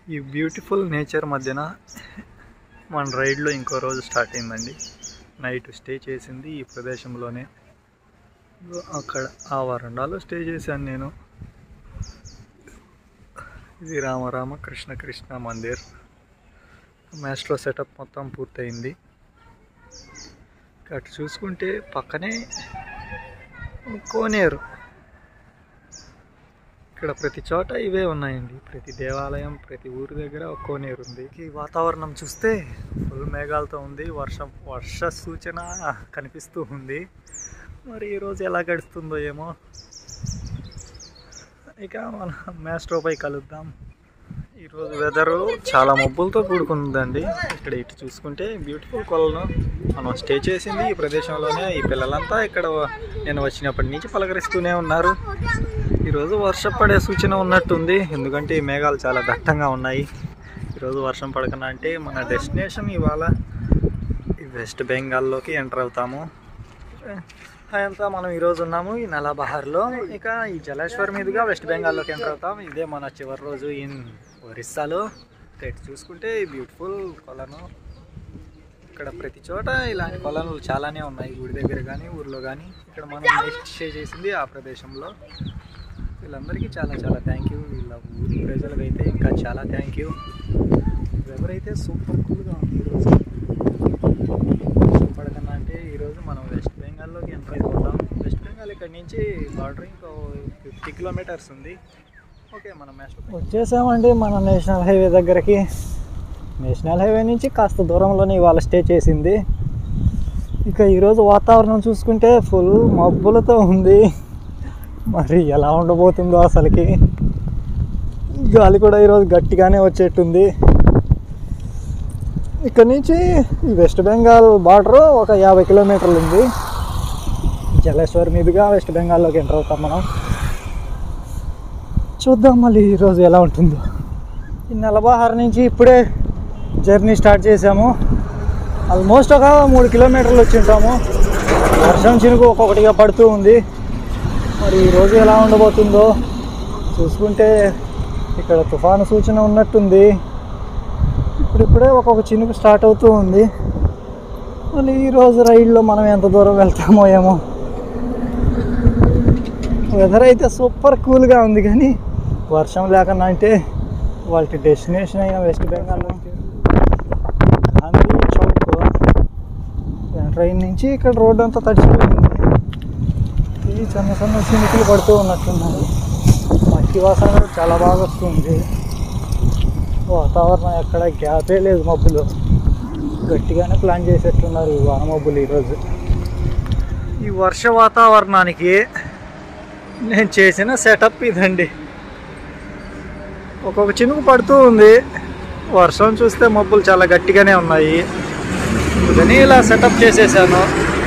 ఈ beautiful nature మధ్యన మన రైడ్లో ఇంకో రోజు స్టార్ట్ అయిందండి నైట్ స్టే చేసింది ఈ ప్రదేశంలోనే ఇదిగో అక్కడ ఆ వరండాలో స్టే చేశాను నేను ఇది రామరామ కృష్ణ కృష్ణ మందిర్ మ్యాస్ట్రో సెటప్ మొత్తం పూర్తయింది అటు చూసుకుంటే పక్కనే కోనేరు ఇక్కడ ప్రతి చోట ఇవే ఉన్నాయండి ప్రతి దేవాలయం ప్రతి ఊరి దగ్గర ఒక కోనేరు ఉంది ఈ వాతావరణం చూస్తే ఫుల్ మేఘాలతో ఉంది వర్షం వర్ష సూచన కనిపిస్తూ ఉంది మరి ఈరోజు ఎలా గడుస్తుందో ఏమో ఇక మన మ్యాస్ట్రోపై కలుద్దాం ఈరోజు వెదరు చాలా మబ్బులతో కూడుకుందండి ఇక్కడ ఇటు చూసుకుంటే బ్యూటిఫుల్ కొలను మనం స్టే చేసింది ఈ ప్రదేశంలోనే ఈ పిల్లలంతా ఇక్కడ నేను వచ్చినప్పటి నుంచి పలకరిస్తూనే ఉన్నారు ఈరోజు వర్షం పడే సూచన ఉన్నట్టుంది ఎందుకంటే ఈ మేఘాలు చాలా దట్టంగా ఉన్నాయి ఈరోజు వర్షం పడకనా అంటే మన డెస్టినేషన్ ఇవాళ ఈ వెస్ట్ బెంగాల్లోకి ఎంటర్ అవుతాము అంతా మనం ఈరోజు ఉన్నాము ఈ నలాబహార్లో ఇక ఈ జలేశ్వర్ మీదుగా వెస్ట్ బెంగాల్లోకి ఎంటర్ అవుతాం ఇదే మన చివరి రోజు ఇన్ ఒరిస్సాలో ఇటు చూసుకుంటే ఈ బ్యూటిఫుల్ కొలను ఇక్కడ ప్రతి చోట ఇలాంటి కొలనులు చాలానే ఉన్నాయి గుడి దగ్గర కానీ ఊర్లో కానీ ఇక్కడ మనం నెక్స్ట్ స్టే చేసింది ఆ ప్రదేశంలో వీళ్ళందరికీ చాలా చాలా థ్యాంక్ యూ వీళ్ళ ఊరి ప్రజలకైతే ఇంకా చాలా థ్యాంక్ యూ వెదర్ అయితే సూపర్ కూల్గా ఉంది ఈరోజు వర్షం పడకన్నా అంటే ఈరోజు మనం వెస్ట్ బెంగాల్లోకి ఎంటర్ అయిపోతాం వెస్ట్ బెంగాల్ ఇక్కడ నుంచి బార్డర్ ఇంకో ఫిఫ్టీ కిలోమీటర్స్ ఉంది ఓకే మనం వచ్చేసామండి మన నేషనల్ హైవే దగ్గరికి నేషనల్ హైవే నుంచి కాస్త దూరంలోనే ఇవాళ స్టే చేసింది ఇక ఈరోజు వాతావరణం చూసుకుంటే ఫుల్ మబ్బులతో ఉంది మరి ఎలా ఉండబోతుందో అసలుకి గాలి కూడా ఈరోజు గట్టిగానే వచ్చేట్టుంది ఇక్కడ నుంచి ఈ వెస్ట్ బెంగాల్ బార్డర్ ఒక యాభై కిలోమీటర్లు ఉంది జలేశ్వర్ మీదుగా వెస్ట్ బెంగాల్లోకి ఎంటర్ అవుతాం మనం చూద్దాం మళ్ళీ ఈరోజు ఎలా ఉంటుందో ఈ నలబహార్ నుంచి ఇప్పుడే జర్నీ స్టార్ట్ చేసాము ఆల్మోస్ట్ ఒక మూడు కిలోమీటర్లు వచ్చి ఉంటాము వర్షం చినుకు ఒక్కొక్కటిగా పడుతూ ఉంది మరి ఈరోజు ఎలా ఉండబోతుందో చూసుకుంటే ఇక్కడ తుఫాను సూచన ఉన్నట్టుంది ఇప్పుడిప్పుడే ఒక్కొక్క చినుకు స్టార్ట్ అవుతూ ఉంది మళ్ళీ ఈరోజు రైల్లో మనం ఎంత దూరం వెళ్తామో ఏమో వెదర్ అయితే సూపర్ కూల్గా ఉంది కానీ వర్షం లేకుండా అంటే వాళ్ళకి డెస్టినేషన్ అయిన వెస్ట్ బెంగాల్ గాంధీ చౌక్ ట్రైన్ నుంచి ఇక్కడ రోడ్ అంతా తడిచిపోయింది ఈ చిన్న చిన్న చినుకులు పడుతూ ఉన్నట్టున్నాయి మట్టి వాసన కూడా చాలా బాగా వస్తుంది వాతావరణం ఎక్కడ గ్యాపే లేదు మబ్బులు గట్టిగానే ప్లాన్ చేసేట్టున్నారు ఈ వాన మబ్బులు ఈరోజు ఈ వర్ష వాతావరణానికి నేను చేసిన సెటప్ ఇదండి ఒక్కొక్క చినుకు పడుతూ ఉంది వర్షం చూస్తే మబ్బులు చాలా గట్టిగానే ఉన్నాయి అందుకని ఇలా సెటప్ చేసేసాను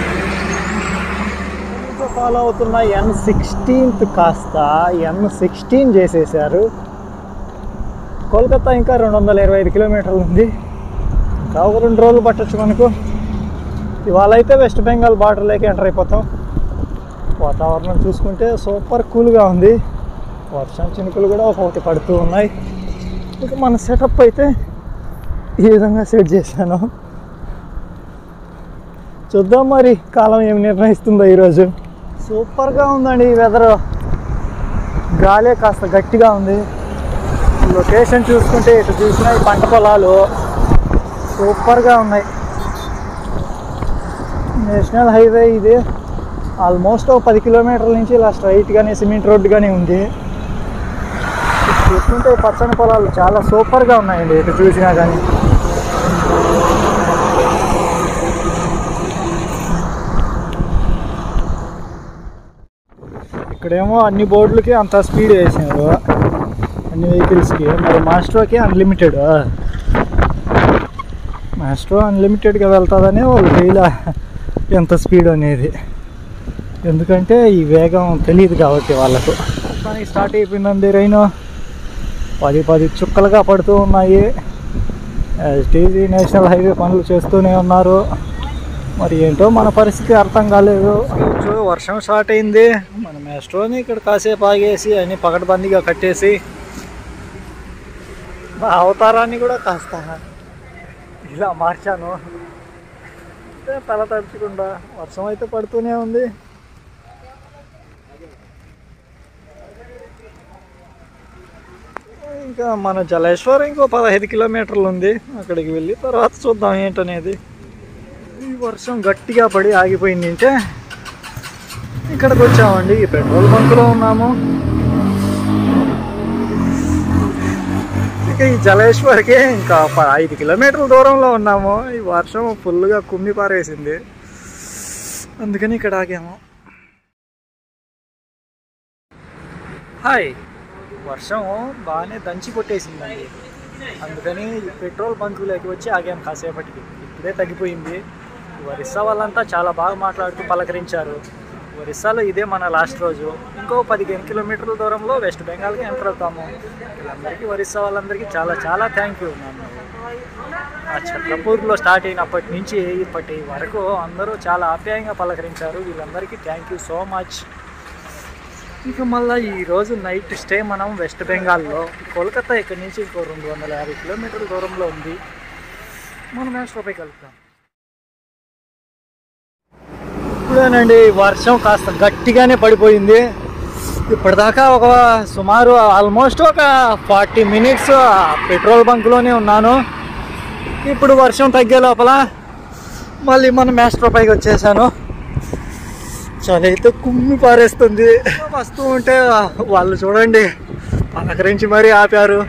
ఫాలో అవుతున్న ఎన్ సిక్స్టీన్త్ కాస్త ఎన్ సిక్స్టీన్ చేసేసారు కోల్కతా ఇంకా రెండు వందల ఇరవై ఐదు కిలోమీటర్లు ఉంది ఇంకా ఒక రెండు రోజులు పట్టచ్చు మనకు ఇవాళ అయితే వెస్ట్ బెంగాల్ బార్డర్లోకి ఎంటర్ అయిపోతాం వాతావరణం చూసుకుంటే సూపర్ కూల్గా ఉంది వర్షం చినుకులు కూడా ఒక్కొక్కటి పడుతూ ఉన్నాయి ఇక మన సెటప్ అయితే ఈ విధంగా సెట్ చేశాను చూద్దాం మరి కాలం ఏమి నిర్ణయిస్తుందో ఈరోజు సూపర్గా ఉందండి ఈ వెదర్ గాలే కాస్త గట్టిగా ఉంది లొకేషన్ చూసుకుంటే ఇటు చూసినా ఈ పంట పొలాలు సూపర్గా ఉన్నాయి నేషనల్ హైవే ఇది ఆల్మోస్ట్ ఒక పది కిలోమీటర్ల నుంచి ఇలా స్ట్రైట్గానే సిమెంట్ రోడ్డు కానీ ఉంది ఇటు చూసుకుంటే ఈ పచ్చని పొలాలు చాలా సూపర్గా ఉన్నాయండి ఇటు చూసినా కానీ ఇక్కడేమో అన్ని బోర్డులకి అంత స్పీడ్ వేసారు అన్ని వెహికల్స్కి మరి మాస్ట్రోకి అన్లిమిటెడ్ మాస్ట్రో అన్లిమిటెడ్గా వెళ్తుందని వాళ్ళు డైలీ ఎంత స్పీడ్ అనేది ఎందుకంటే ఈ వేగం తెలియదు కాబట్టి వాళ్ళకు కానీ స్టార్ట్ అయిపోయిందండి రైన్ పది పది చుక్కలుగా పడుతూ ఉన్నాయి టీజీ నేషనల్ హైవే పనులు చేస్తూనే ఉన్నారు మరి ఏంటో మన పరిస్థితి అర్థం కాలేదు వర్షం స్టార్ట్ అయింది మన మెస్ట్రోని ఇక్కడ కాసేపు ఆగేసి అన్ని పకడ్బందీగా కట్టేసి నా అవతారాన్ని కూడా కాస్త ఇలా మార్చాను అంటే తల తడుచకుండా వర్షం అయితే పడుతూనే ఉంది ఇంకా మన జలేశ్వర్ ఇంకో పదహైదు కిలోమీటర్లు ఉంది అక్కడికి వెళ్ళి తర్వాత చూద్దాం ఏంటనేది ఈ వర్షం గట్టిగా పడి ఆగిపోయింది అంటే ఇక్కడికి వచ్చామండి ఈ పెట్రోల్ బంకులో ఉన్నాము ఇక ఈ జలేశ్వర్కి ఇంకా ప- ఐదు కిలోమీటర్ల దూరంలో ఉన్నాము ఈ వర్షం ఫుల్గా కుమ్మి పారేసింది అందుకని ఇక్కడ ఆగాము హాయ్ వర్షం బాగానే దంచి కొట్టేసిందండి అందుకని ఈ పెట్రోల్ బంకులోకి వచ్చి ఆగాము కాసేపటికి ఇప్పుడే తగ్గిపోయింది ఒరిస్సా వాళ్ళంతా చాలా బాగా మాట్లాడుతూ పలకరించారు ఒరిస్సాలో ఇదే మన లాస్ట్ రోజు ఇంకో పదిహేను కిలోమీటర్ల దూరంలో వెస్ట్ బెంగాల్కి ఎంటర్ అవుతాము వీళ్ళందరికీ ఒరిస్సా వాళ్ళందరికీ చాలా చాలా థ్యాంక్ యూ నన్ను ఆ చంద్రపూర్లో స్టార్ట్ అయినప్పటి నుంచి ఇప్పటి వరకు అందరూ చాలా ఆప్యాయంగా పలకరించారు వీళ్ళందరికీ థ్యాంక్ యూ సో మచ్ ఇక మళ్ళీ ఈరోజు నైట్ స్టే మనం వెస్ట్ బెంగాల్లో కోల్కతా ఇక్కడి నుంచి ఇంకో రెండు వందల యాభై కిలోమీటర్ల దూరంలో ఉంది మనం మేస్ట్రోపై కలుపుతాం ఇప్పుడేనండి వర్షం కాస్త గట్టిగానే పడిపోయింది ఇప్పటిదాకా ఒక సుమారు ఆల్మోస్ట్ ఒక ఫార్టీ మినిట్స్ పెట్రోల్ బంక్లోనే ఉన్నాను ఇప్పుడు వర్షం తగ్గే లోపల మళ్ళీ మన మేస్ట్రో పైకి వచ్చేసాను చలి అయితే కుమ్మి పారేస్తుంది వస్తూ ఉంటే వాళ్ళు చూడండి పలకరించి మరీ ఆపారు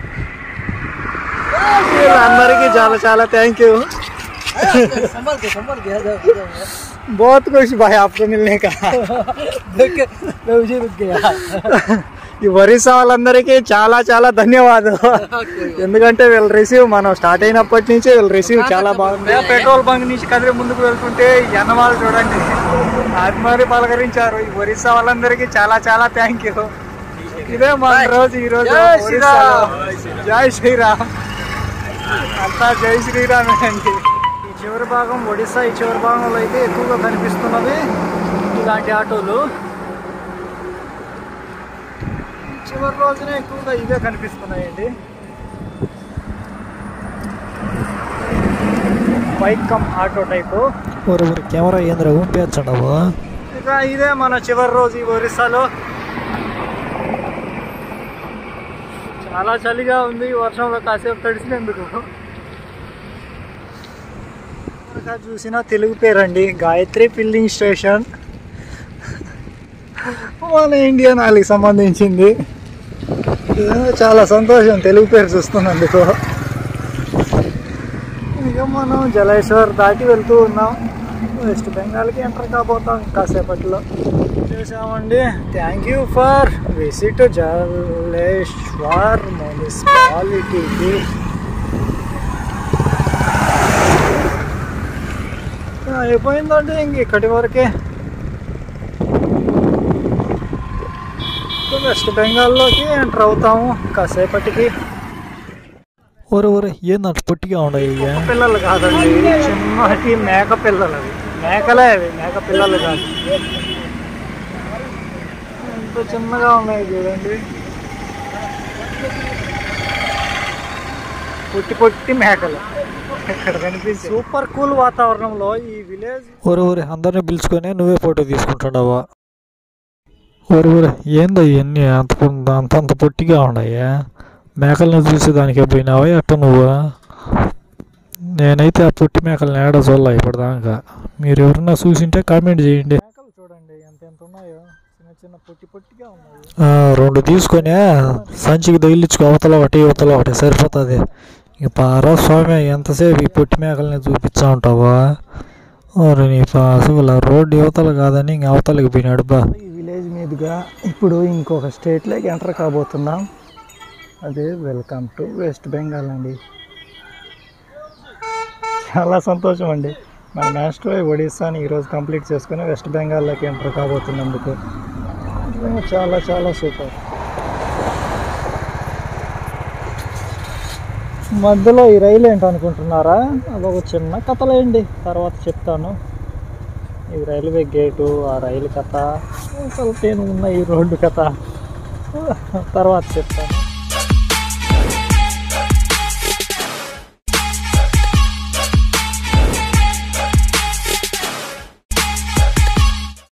వీళ్ళందరికీ చాలా చాలా థ్యాంక్ యూ संभल के संभल के इधर इधर बहुत खुश भाई आपको मिलने का देख के मैं मुझे रुक गया ఈ ఒరిస్సా వాళ్ళందరికీ చాలా చాలా ధన్యవాదాలు ఎందుకంటే వీళ్ళు రిసీవ్ మనం స్టార్ట్ అయినప్పటి నుంచి వీళ్ళు రిసీవ్ చాలా బాగుంది పెట్రోల్ బంక్ నుంచి కదిలి ముందుకు వెళ్తుంటే ఈ అన్నవాళ్ళు చూడండి అది మరి పలకరించారు ఈ ఒరిస్సా వాళ్ళందరికీ చాలా చాలా థ్యాంక్ యూ ఇదే మన రోజు ఈ రోజు జై ఒరిస్సాలో. జై శ్రీరామ్ అంతా జై శ్రీరామ్ అండి ఈ చివరి భాగం ఒడిస్సా ఈ చివరి భాగంలో అయితే ఎక్కువగా కనిపిస్తున్నవి ఇలాంటి ఆటోలు చివరి రోజునే ఎక్కువగా ఇవే కనిపిస్తున్నాయండి బైక్ కమ్ ఆటో టైపు ஒரு ஒரு கேமரா ஏந்திர ஊம்பியாச்சண்டவோ ఇక ఇదే మన చివరి రోజు ఈ ఒరిస్సాలో చాలా చలిగా ఉంది ఈ వర్షంలో కాసేపు తడిసినందుకు ఇంకా చూసిన తెలుగు పేరండి గాయత్రి ఫిల్లింగ్ స్టేషన్ మన ఇండియన్ ఆయిల్కి సంబంధించింది ఏమో చాలా సంతోషం తెలుగు పేరు చూస్తున్నందుకు ఇక మనం జలేశ్వర్ దాటి వెళ్తూ ఉన్నాం వెస్ట్ బెంగాల్కి ఎంటర్ కాబోతాం కాసేపట్లో చూసామండి thank you for visit Jaleswar మున్సిపాలిటీకి అయిపోయిందండి ఇంక ఇక్కడి వరకే వెస్ట్ బెంగాల్లోకి ఎంటర్ అవుతాము కాసేపటికి ஒரு ஒரு ஏன் అటు పొట్టిగా ఉన్నాయి పిల్లలు కాదండి చిన్నటి మేక పిల్లలు అవి మేకలే అవి మేక పిల్లలు కాదు ఎంత చిన్నగా ఉన్నాయి చూడండి పొట్టి పొట్టి మేకలు ఇక్కడ కనిపిస్తే సూపర్ కూల్ వాతావరణంలో ఈ విలేజ్ ஒரு ஒரு అందరిని పిలుచుకొని నువ్వే ఫోటో తీసుకుంటున్నావా ஒரு ஒரு ఏందో ఇవన్నీ అంత పొ- అంత అంత పొట్టిగా ఉన్నాయా మేకలను చూసి దానికే పోయినావా ఎట్ట నువ్వు నేనైతే ఆ పొట్టి మేకలను ఏడ చూడలే ఇప్పటిదాకా మీరు ఎవరన్నా చూసింటే కామెంట్ చేయండి మేకలు చూడండి ఎంత ఎంత ఉన్నాయో చిన్న చిన్న పొట్టి పొట్టిగా ఉన్నాయి ఆ, రెండు తీసుకొని సంచికి తగిలించుకో అవతల ఒకటి ఇవతల ఒకటి సరిపోతుంది ఇక పారా స్వామి ఎంతసేపు ఈ పొట్టి మేకల్ని చూపించా ఉంటావా ఓరి నీ పాసుల రోడ్డు యువతల కాదని ఇంక అవతలకి పోయినాడు బా ఈ విలేజ్ మీదుగా ఇప్పుడు ఇంకొక స్టేట్లోకి ఎంటర్ కాబోతున్నాం అదే వెల్కమ్ టు వెస్ట్ బెంగాల్ అండి చాలా సంతోషం అండి మన మాస్టర్ ఒడిస్సాని ఈరోజు కంప్లీట్ చేసుకుని వెస్ట్ బెంగాల్లోకి ఎంటర్ కాబోతున్నందుకు నిజంగా చాలా చాలా సూపర్ మధ్యలో ఈ రైలు ఏంటనుకుంటున్నారా అదొక చిన్న కథలేండి తర్వాత చెప్తాను ఈ రైల్వే గేటు ఆ రైలు కథ అసలు నేను ఉన్న ఈ రోడ్డు కథ తర్వాత చెప్తాను